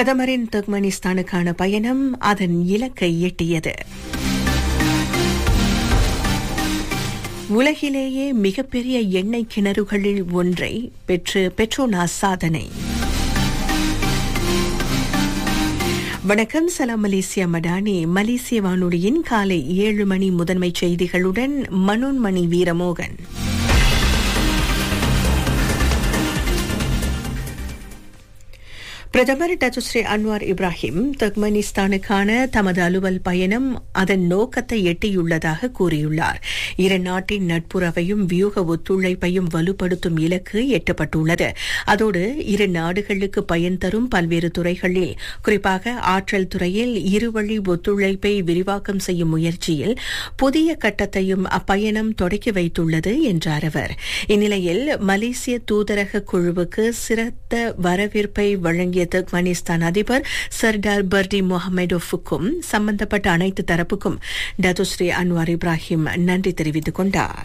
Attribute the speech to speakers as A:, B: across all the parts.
A: பிரதமரின் துர்க்மெனிஸ்தானுக்கான பயணம் அதன் இலக்கை எட்டியது உலகிலேயே மிகப்பெரிய எண்ணெய் கிணறுகளில் ஒன்றை பெற்று பெட்ரோனாஸ் சாதனை வணக்கம் சலாம் மலேசியா மடானி மலேசிய வானொலியின் காலை ஏழு மணி முதன்மை செய்திகளுடன் மனோன்மணி வீரமோகன் பிரதமர் டச்சுஸ்ரீ அன்வார் இப்ராஹிம் துர்க்மெனிஸ்தானுக்கான தமது அலுவல் பயணம் அதன் நோக்கத்தை எட்டியுள்ளதாக கூறியுள்ளார் இரு நாட்டின் நட்புறவையும் வியூக ஒத்துழைப்பையும் வலுப்படுத்தும் இலக்கு எட்டப்பட்டுள்ளது அதோடு இரு நாடுகளுக்கு பயன் தரும் பல்வேறு துறைகளில் குறிப்பாக ஆற்றல் துறையில் இருவழி ஒத்துழைப்பை விரிவாக்கம் செய்யும் முயற்சியில் புதிய கட்டத்தையும் அப்பயணம் தொடக்கி வைத்துள்ளது என்றார் அவர் இந்நிலையில் மலேசிய தூதரக குழுவுக்கு சிறந்த வரவேற்பை வழங்கிய துர்க்மெனிஸ்தான் அதிபர் சர்டார் பர்டி முகமடோஃபுக்கும் சம்பந்தப்பட்ட அனைத்து தரப்புக்கும் டதுஸ்ரீ அன்வார் இப்ராஹிம் நன்றி தெரிவித்துக் கொண்டார்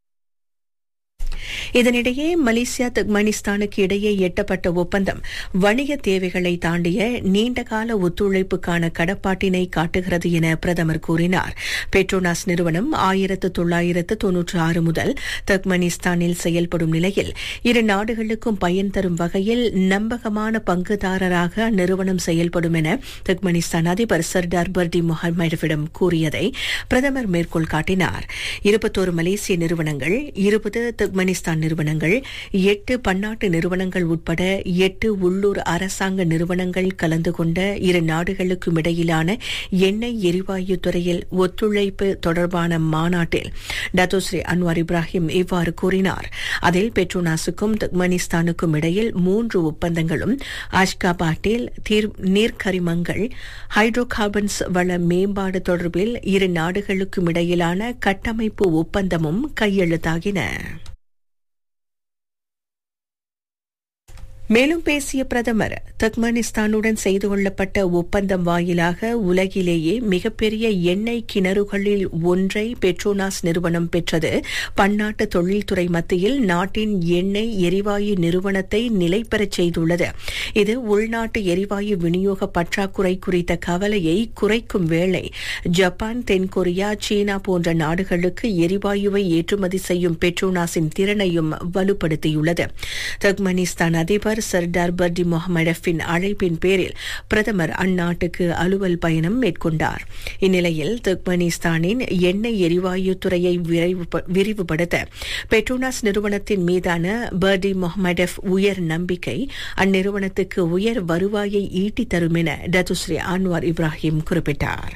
A: இதனிடையே மலேசியா துர்க்மெனிஸ்தானுக்கு இடையே எட்டப்பட்ட ஒப்பந்தம் வணிக தேவைகளை தாண்டிய நீண்டகால ஒத்துழைப்புக்கான கடப்பாட்டினை காட்டுகிறது என பிரதமர் கூறினார் பெட்ரோனாஸ் நிறுவனம் ஆயிரத்து தொள்ளாயிரத்து தொன்னூற்று ஆறு முதல் துர்க்மெனிஸ்தானில் செயல்படும் நிலையில் இரு நாடுகளுக்கும் பயன் தரும் வகையில் நம்பகமான பங்குதாரராக அந்நிறுவனம் செயல்படும் என துர்க்மெனிஸ்தான் அதிபர் சர்டார் பர்டி முகமதுவிடம் கூறியதை பிரதமர் மேற்கோள் காட்டினார் இருபத்தோரு மலேசிய நிறுவனங்கள் இருபது துர்க்மெனிஸ்தான் நிறுவனங்கள் எட்டு பன்னாட்டு நிறுவனங்கள் உட்பட எட்டு உள்ளூர் அரசாங்க நிறுவனங்கள் கலந்து கொண்ட இரு நாடுகளுக்கும் இடையிலான எண்ணெய் எரிவாயு துறையில் ஒத்துழைப்பு தொடர்பான மாநாட்டில் டத்தோஸ்ரீ அன்வார் இப்ராஹிம் இவ்வாறு கூறினார் அதில் பெட்ரோனாஸுக்கும் துர்க்மெனிஸ்தானுக்கும் இடையில் மூன்று ஒப்பந்தங்களும் அஷ்காபாட்டில் நீர்க்கரிமங்கள் ஹைட்ரோ கார்பன்ஸ் வள மேம்பாடு தொடர்பில் இரு நாடுகளுக்கும் இடையிலான கட்டமைப்பு ஒப்பந்தமும் கையெழுத்தாகின மேலும் பேசிய பிரதமர் துர்க்மெனிஸ்தானுடன் செய்து கொள்ளப்பட்ட ஒப்பந்தம் வாயிலாக உலகிலேயே மிகப்பெரிய எண்ணெய் கிணறுகளில் ஒன்றை பெட்ரோனாஸ் நிறுவனம் பெற்றது பன்னாட்டு தொழில்துறை மத்தியில் நாட்டின் எண்ணெய் எரிவாயு நிறுவனத்தை நிலை பெறச் செய்துள்ளது இது உள்நாட்டு எரிவாயு விநியோக பற்றாக்குறை குறித்த கவலையை குறைக்கும் வேளை ஜப்பான் தென்கொரியா சீனா போன்ற நாடுகளுக்கு எரிவாயுவை ஏற்றுமதி செய்யும் பெட்ரோனாஸின் திறனையும் வலுப்படுத்தியுள்ளது துர்க்மெனிஸ்தான் அதிபர் அதிபர் சர்டார் பர்டி முகமடஃபின் அழைப்பின் பேரில் பிரதமர் அந்நாட்டுக்கு அலுவல் பயணம் மேற்கொண்டார் இந்நிலையில் துர்க்மெனிஸ்தானின் எண்ணெய் எரிவாயு துறையை விரிவுபடுத்த பெட்ரோனாஸ் நிறுவனத்தின் மீதான பர்டி முகமடஃப் உயர் நம்பிக்கை அந்நிறுவனத்துக்கு உயர் வருவாயை ஈட்டித் தரும் என டத்துஸ்ரீ அன்வார் இப்ராஹிம் குறிப்பிட்டார்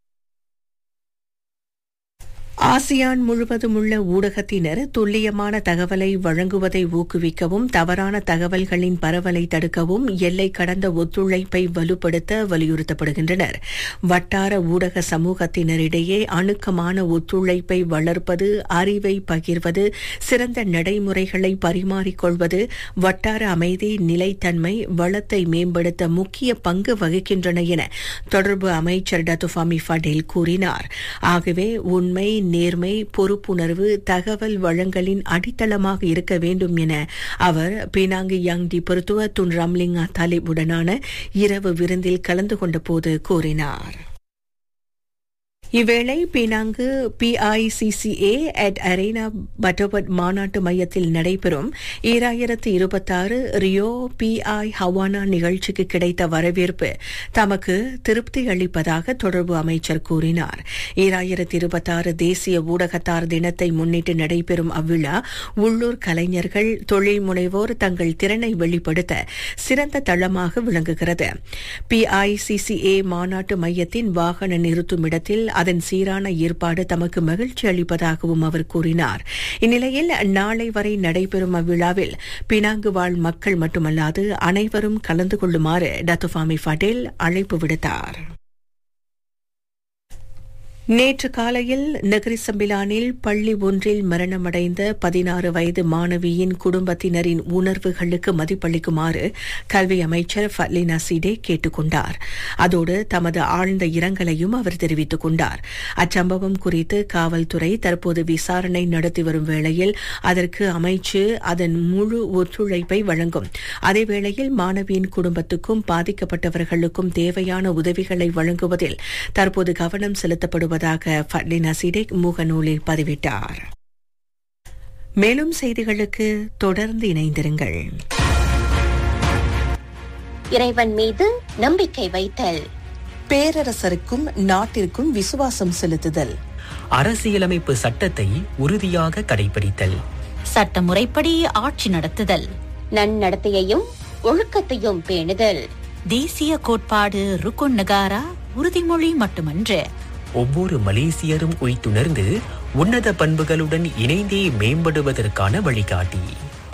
A: ஆசியான் முழுவதும் உள்ள ஊடகத்தினர் துல்லியமான தகவலை வழங்குவதை ஊக்குவிக்கவும் தவறான தகவல்களின் பரவலை தடுக்கவும் எல்லை கடந்த ஒத்துழைப்பை வலுப்படுத்த வலியுறுத்தப்படுகின்றனர் வட்டார ஊடக சமூகத்தினரிடையே அணுக்கமான ஒத்துழைப்பை வளர்ப்பது அறிவை பகிர்வது சிறந்த நடைமுறைகளை பரிமாறிக்கொள்வது வட்டார அமைதி நிலைத்தன்மை வளத்தை மேம்படுத்த முக்கிய பங்கு வகிக்கின்றன என தொடர்பு அமைச்சர் டத்துஃபாமி ஃபடேல் கூறினார் ஆகவே உண்மை நேர்மை பொறுப்புணர்வு தகவல் வழங்கலின் அடித்தளமாக இருக்க வேண்டும் என அவர் Penang Yang Di Pertua Tun Ramli Ngah தாலிபுடனான இரவு விருந்தில் கலந்து கொண்டபோது கூறினார் இவ்வேளை பினாங்கு பிஐசிசிஏ அட் அரேனா பட்டோபட் மாநாட்டு மையத்தில் நடைபெறும் ஈராயிரத்து இருபத்தாறு ரியோ பிஐ ஹவானா நிகழ்ச்சிக்கு கிடைத்த வரவேற்பு தமக்கு திருப்தி அளிப்பதாக தொடர்பு அமைச்சர் கூறினார் ஈராயிரத்து இருபத்தாறு தேசிய ஊடகத்தார் தினத்தை முன்னிட்டு நடைபெறும் அவ்விழா உள்ளூர் கலைஞர்கள் தொழில் முனைவோர் தங்கள் திறனை வெளிப்படுத்த சிறந்த தளமாக விளங்குகிறது பிஐசிசிஏ மாநாட்டு மையத்தின் வாகன நிறுத்தும் இடத்தில் அதன் சீரான ஏற்பாடு தமக்கு மகிழ்ச்சி அளிப்பதாகவும் அவர் கூறினார் இந்நிலையில் நாளை வரை நடைபெறும் அவ்விழாவில் பினாங்கு வாழ் மக்கள் மட்டுமல்லாது அனைவரும் கலந்து கொள்ளுமாறு டத்துஃபாமி படேல் அழைப்பு விடுத்தார் நேற்று காலையில் நகரி சம்பிலானில் பள்ளி ஒன்றில் மரணமடைந்த பதினாறு வயது மாணவியின் குடும்பத்தினரின் உணர்வுகளுக்கு மதிப்பளிக்குமாறு கல்வி அமைச்சர் ஃபட்லினா சிடே கேட்டுக் கொண்டார் அதோடு தமது ஆழ்ந்த இரங்கலையும் அவர் தெரிவித்துக் கொண்டார் அச்சம்பவம் குறித்து காவல்துறை தற்போது விசாரணை நடத்தி வரும் வேளையில் அதற்கு அமைச்சு அதன் முழு ஒத்துழைப்பை வழங்கும் அதேவேளையில் மாணவியின் குடும்பத்துக்கும் பாதிக்கப்பட்டவர்களுக்கும் தேவையான உதவிகளை வழங்குவதில் தற்போது கவனம் செலுத்தப்படுவது வருவதாக ஃபட்லினா சிடேக் முகநூலில் பதிவிட்டார் மேலும் செய்திகளுக்கு தொடர்ந்து இணைந்திருங்கள்
B: இறைவன் மீது நம்பிக்கை வைத்தல்
A: பேரரசருக்கும் நாட்டிற்கும் விசுவாசம் செலுத்துதல்
C: அரசியலமைப்பு சட்டத்தை உறுதியாக கடைபிடித்தல்
D: சட்டமுறைப்படி ஆட்சி நடத்துதல்
B: நன்னடத்தையையும் ஒழுக்கத்தையும் பேணுதல்
D: தேசிய கோட்பாடு ருக்குன் நகாரா உறுதிமொழி மட்டுமன்று
C: ஒவ்வொரு மலேசியரும் உய்த்துணர்ந்து உன்னத பண்புகளுடன் இணைந்தே மேம்படுவதற்கான வழிகாட்டி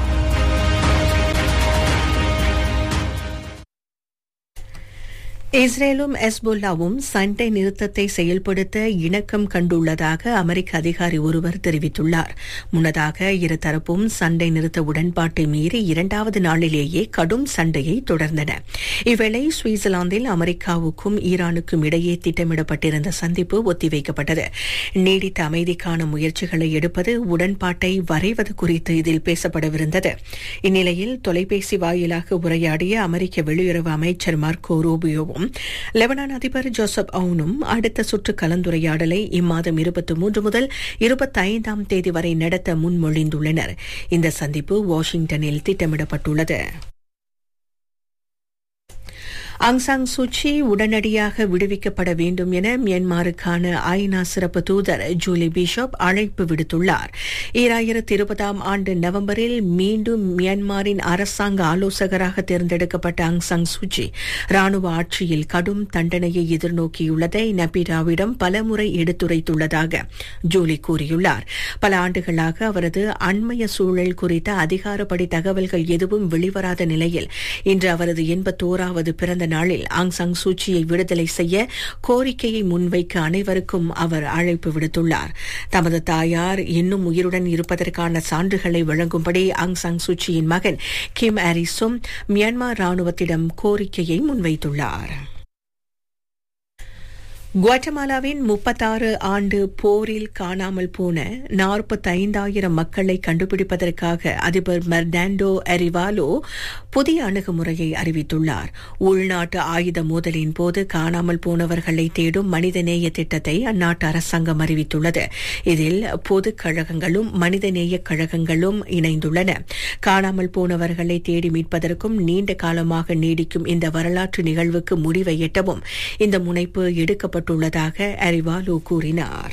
A: இஸ்ரேலும் எஸ்புல்லாவும் சண்டை நிறுத்தத்தை செயல்படுத்த இணக்கம் கண்டுள்ளதாக அமெரிக்க அதிகாரி ஒருவர் தெரிவித்துள்ளார் முன்னதாக இருதரப்பும் சண்டை நிறுத்த உடன்பாட்டை மீறி இரண்டாவது நாளிலேயே கடும் சண்டையை தொடர்ந்தன இவ்வேளை சுவிட்சர்லாந்தில் அமெரிக்காவுக்கும் ஈரானுக்கும் இடையே திட்டமிடப்பட்டிருந்த சந்திப்பு ஒத்திவைக்கப்பட்டது நீடித்த அமைதிக்கான முயற்சிகளை எடுப்பது உடன்பாட்டை வரைவது குறித்து இதில் பேசப்படவிருந்தது இந்நிலையில் தொலைபேசி வாயிலாக உரையாடிய அமெரிக்க வெளியுறவு அமைச்சர் மார்க்கோ ரூபியோவும் லெபனான் அதிபர் ஜோசப் அவுனும் அடுத்த சுற்று கலந்துரையாடலை இம்மாதம் இருபத்தி மூன்று முதல் இருபத்தி ஐந்தாம் தேதி வரை நடத்த முன்மொழிந்துள்ளனர் இந்த சந்திப்பு வாஷிங்டனில் திட்டமிடப்பட்டுள்ளது அங்சாங் சூச்சி உடனடியாக விடுவிக்கப்பட வேண்டும் என மியான்மருக்கான ஐநா சிறப்பு தூதர் ஜூலி பிஷப் அழைப்பு விடுத்துள்ளார் ஈராயிரத்தி இருபதாம் ஆண்டு நவம்பரில் மீண்டும் மியான்மரின் அரசாங்க ஆலோசகராக தேர்ந்தெடுக்கப்பட்ட அங்சாங் சூச்சி ராணுவ ஆட்சியில் கடும் தண்டனையை எதிர்நோக்கியுள்ளதை நபிராவிடம் பலமுறை எடுத்துரைத்துள்ளதாக ஜூலி கூறியுள்ளார் பல ஆண்டுகளாக அவரது அண்மைய சூழல் குறித்த அதிகாரப்படி தகவல்கள் எதுவும் வெளிவராத நிலையில் இன்று அவரது எண்பத்தோராவது பிறந்த நாளில் ஆங் சாங் சூச்சியை விடுதலை செய்ய கோரிக்கையை முன்வைக்க அனைவருக்கும் அவர் அழைப்பு விடுத்துள்ளார் தமது தாயார் இன்னும் உயிருடன் இருப்பதற்கான சான்றுகளை வழங்கும்படி ஆங் சாங் சூச்சியின் மகன் கிம் ஆரிஸும் மியான்மர் ராணுவத்திடம் கோரிக்கையை முன்வைத்துள்ளார் குவாட்டமாலாவின் முப்பத்தாறு ஆண்டு போரில் காணாமல் போன நாற்பத்தைந்தாயிரம் மக்களை கண்டுபிடிப்பதற்காக அதிபர் மெர்டாண்டோ அரிவாலோ புதிய அணுகுமுறையை அறிவித்துள்ளார் உள்நாட்டு ஆயுத மோதலின் போது காணாமல் போனவர்களை தேடும் மனிதநேய திட்டத்தை அந்நாட்டு அரசாங்கம் அறிவித்துள்ளது இதில் பொது கழகங்களும் மனிதநேய கழகங்களும் இணைந்துள்ளன காணாமல் போனவர்களை தேடி மீட்பதற்கும் நீண்ட காலமாக நீடிக்கும் இந்த வரலாற்று நிகழ்வுக்கு முடிவை எட்டவும் இந்த முனைப்பு எடுக்கப்பட்டு செய்யப்பட்டுள்ளதாக அரிவாலு கூறினார்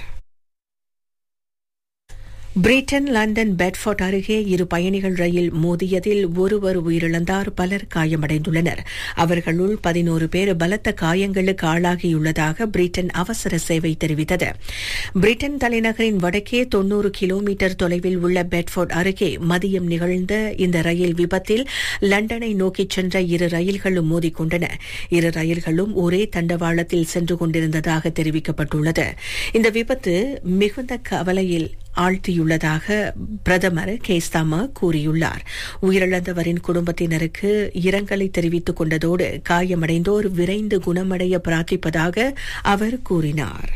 A: பிரிட்டன் லண்டன் பெட்ஃபோர்ட் அருகே இரு பயணிகள் ரயில் மோதியதில் ஒருவர் உயிரிழந்தார் பலர் காயமடைந்துள்ளனர் அவர்களுள் பதினோரு பேர் பலத்த காயங்களுக்கு ஆளாகியுள்ளதாக பிரிட்டன் அவசர சேவை தெரிவித்தது பிரிட்டன் தலைநகரின் வடக்கே தொன்னூறு கிலோமீட்டர் தொலைவில் உள்ள பெட்ஃபோர்ட் அருகே மதியம் நிகழ்ந்த இந்த ரயில் விபத்தில் லண்டனை நோக்கிச் சென்ற இரு ரயில்களும் மோதிக்கொண்டன இரு ரயில்களும் ஒரே தண்டவாளத்தில் சென்று கொண்டிருந்ததாக தெரிவிக்கப்பட்டுள்ளது இந்த விபத்து மிகுந்த கவலையில் ஆழ்த்தியுள்ளதாக பிரதமர் கேஸ்தாமா கூறியுள்ளார் உயிரிழந்தவரின் குடும்பத்தினருக்கு இரங்கலை தெரிவித்துக் கொண்டதோடு காயமடைந்தோர் விரைந்து குணமடைய பிரார்த்திப்பதாக அவர் கூறினார்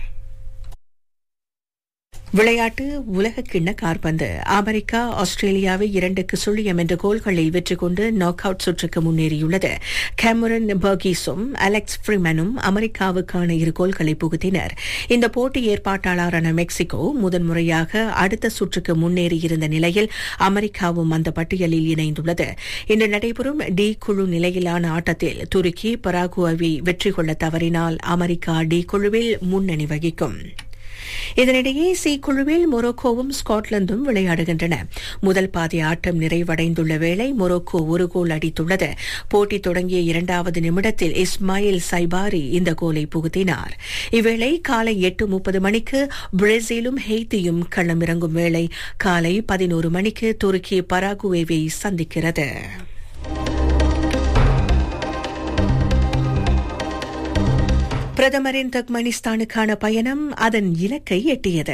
A: விளையாட்டு உலக கிண்ண கார்பந்து அமெரிக்கா ஆஸ்திரேலியாவை இரண்டுக்கு சுழியம் என்ற கோல்களில் வெற்றி கொண்டு நாக் அவுட் சுற்றுக்கு முன்னேறியுள்ளது கேமரன் பர்கீஸும் அலெக்ஸ் ஃப்ரிமனும் அமெரிக்காவுக்கான இரு கோல்களை புகுத்தினர் இந்த போட்டி ஏற்பாட்டாளரான மெக்சிகோ முதன்முறையாக அடுத்த சுற்றுக்கு முன்னேறியிருந்த நிலையில் அமெரிக்காவும் அந்த பட்டியலில் இணைந்துள்ளது இன்று நடைபெறும் டி குழு நிலையிலான ஆட்டத்தில் துருக்கி பராகுவை வெற்றி கொள்ள தவறினால் அமெரிக்கா டி குழுவில் முன்னணி வகிக்கும் இதனிடையே சி குழுவில் மொரோக்கோவும் ஸ்காட்லாந்தும் விளையாடுகின்றன முதல் பாதி ஆட்டம் நிறைவடைந்துள்ள வேளை மொரோக்கோ ஒரு கோல் அடித்துள்ளது போட்டி தொடங்கிய இரண்டாவது நிமிடத்தில் இஸ்மாயில் சைபாரி இந்த கோலை புகுத்தினார் இவ்வேளை காலை எட்டு முப்பது மணிக்கு பிரேசிலும் ஹெய்தியும் களமிறங்கும் வேளை காலை பதினோரு மணிக்கு துருக்கி பராகுவேவை சந்திக்கிறது பிரதமரின் தக்மனிஸ்தானுக்கான பயணம் அதன் இலக்கை எட்டியது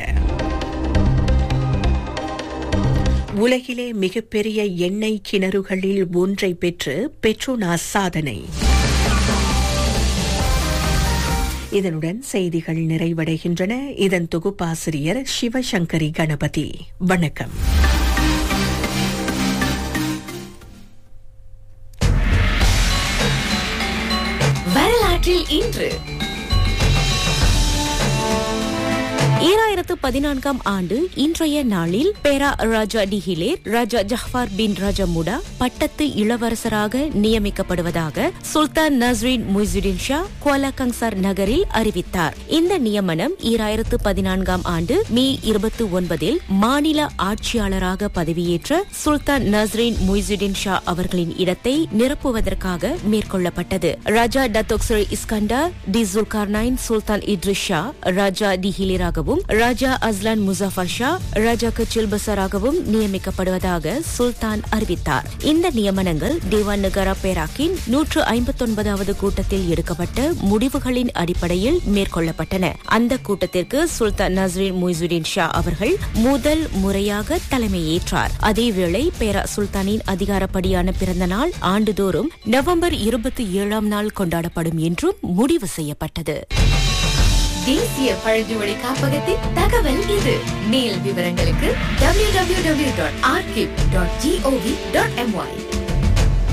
A: உலகிலே மிகப்பெரிய எண்ணெய் கிணறுகளில் ஒன்றை பெற்று பெட்ரோனாஸ் சாதனை இதனுடன் செய்திகள் நிறைவடைகின்றன இதன் தொகுப்பாசிரியர் சிவசங்கரி கணபதி வணக்கம்
E: வரலாற்றில் இன்று ஈராயிரத்து பதினான்காம் ஆண்டு இன்றைய நாளில் பேரா ராஜா டிஹிலேர் ராஜா ஜஹ்பார் பின் ராஜா முடா பட்டத்து இளவரசராக நியமிக்கப்படுவதாக சுல்தான் நஸ்ரீன் முய்சுடின் ஷா குவாலகங்சார் நகரில் அறிவித்தார் இந்த நியமனம் ஈராயிரத்து பதினான்காம் ஆண்டு மே இருபத்தி ஒன்பதில் மாநில ஆட்சியாளராக பதவியேற்ற சுல்தான் நஸ்ரீன் முய்சுடின் ஷா அவர்களின் இடத்தை நிரப்புவதற்காக மேற்கொள்ளப்பட்டது ராஜா டத்தோக்சர் இஸ்கண்டர் டி Zulkarnain Sultan Idris Shah Raja டிஹிலேராகவும் Raja Azlan Muzaffar Shah Raja Kechil பசராகவும் நியமிக்கப்படுவதாக சுல்தான் அறிவித்தார் இந்த நியமனங்கள் தேவான் நகரா பேராக்கின் நூற்று ஐம்பத்தொன்பதாவது கூட்டத்தில் எடுக்கப்பட்ட முடிவுகளின் அடிப்படையில் மேற்கொள்ளப்பட்டன அந்த கூட்டத்திற்கு சுல்தான் நஸ்ரீன் முய்சுடின் ஷா அவர்கள் முதல் முறையாக தலைமையேற்றார் அதேவேளை பேரா சுல்தானின் அதிகாரப்படியான பிறந்த நாள் ஆண்டுதோறும் நவம்பர் இருபத்தி ஏழாம் நாள் கொண்டாடப்படும் என்றும் முடிவு செய்யப்பட்டது
F: தேசிய பழங்குமொழி காப்பகத்தின் தகவல் இது மேல் விவரங்களுக்கு www.archive.gov.my